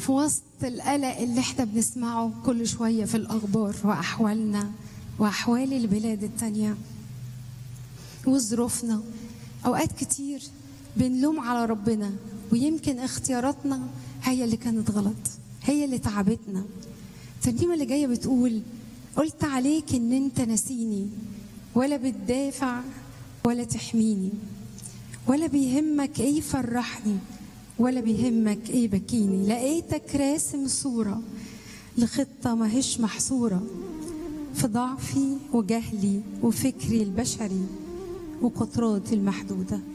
في وسط القلق اللي احنا بنسمعه كل شوية في الأخبار وأحوالنا وأحوال البلاد التانية وظروفنا أوقات كتير بنلوم على ربنا ويمكن اختياراتنا هي اللي كانت غلط هي اللي تعبتنا الترنيمة اللي جاية بتقول قلت عليك ان انت نسيني ولا بتدافع ولا تحميني ولا بيهمك ايه يفرحني ولا بيهمك ايه بكيني لقيتك راسم صورة لخطة ماهيش محصورة في ضعفي وجهلي وفكري البشري وقطراتي المحدودة